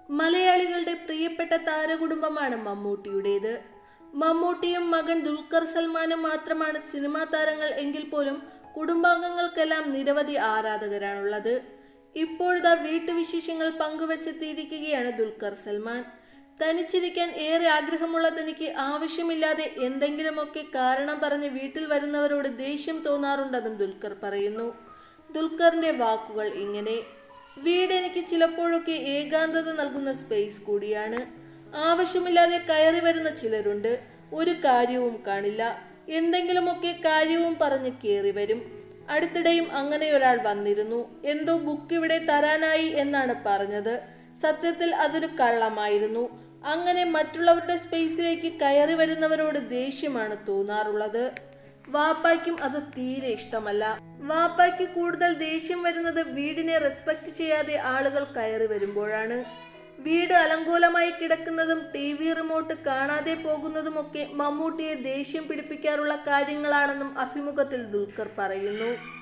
മലയാളികളുടെ പ്രിയപ്പെട്ട താരകുടുംബമാണ് മമ്മൂട്ടിയുടേത് മമ്മൂട്ടിയും മകൻ ദുൽഖർ സൽമാനും മാത്രമാണ് സിനിമാ താരങ്ങൾ എങ്കിൽ പോലും കുടുംബാംഗങ്ങൾക്കെല്ലാം നിരവധി ആരാധകരാണുള്ളത് ഇപ്പോഴിതാ വീട്ടുവിശേഷങ്ങൾ പങ്കുവച്ചെത്തിയിരിക്കുകയാണ് ദുൽഖർ സൽമാൻ തനിച്ചിരിക്കാൻ ഏറെ ആഗ്രഹമുള്ള തനിക്ക് ആവശ്യമില്ലാതെ എന്തെങ്കിലുമൊക്കെ കാരണം പറഞ്ഞ് വീട്ടിൽ വരുന്നവരോട് ദേഷ്യം തോന്നാറുണ്ടെന്നും ദുൽഖർ പറയുന്നു ദുൽഖറിന്റെ വാക്കുകൾ ഇങ്ങനെ വീട് എനിക്ക് ചിലപ്പോഴൊക്കെ ഏകാന്തത നൽകുന്ന സ്പേസ് കൂടിയാണ് ആവശ്യമില്ലാതെ കയറി വരുന്ന ചിലരുണ്ട് ഒരു കാര്യവും കാണില്ല എന്തെങ്കിലുമൊക്കെ കാര്യവും പറഞ്ഞ് കയറി വരും അടുത്തിടെയും അങ്ങനെ ഒരാൾ വന്നിരുന്നു എന്തോ ബുക്ക് ഇവിടെ തരാനായി എന്നാണ് പറഞ്ഞത് സത്യത്തിൽ അതൊരു കള്ളമായിരുന്നു അങ്ങനെ മറ്റുള്ളവരുടെ സ്പേസിലേക്ക് കയറി വരുന്നവരോട് ദേഷ്യമാണ് തോന്നാറുള്ളത് വാപ്പായ്ക്കും അത് തീരെ ഇഷ്ടമല്ല വാപ്പായ്ക്ക് കൂടുതൽ ദേഷ്യം വരുന്നത് വീടിനെ റെസ്പെക്ട് ചെയ്യാതെ ആളുകൾ കയറി വരുമ്പോഴാണ് വീട് അലങ്കോലമായി കിടക്കുന്നതും ടി വി റിമോട്ട് കാണാതെ പോകുന്നതുമൊക്കെ മമ്മൂട്ടിയെ ദേഷ്യം പിടിപ്പിക്കാറുള്ള കാര്യങ്ങളാണെന്നും അഭിമുഖത്തിൽ ദുൽഖർ പറയുന്നു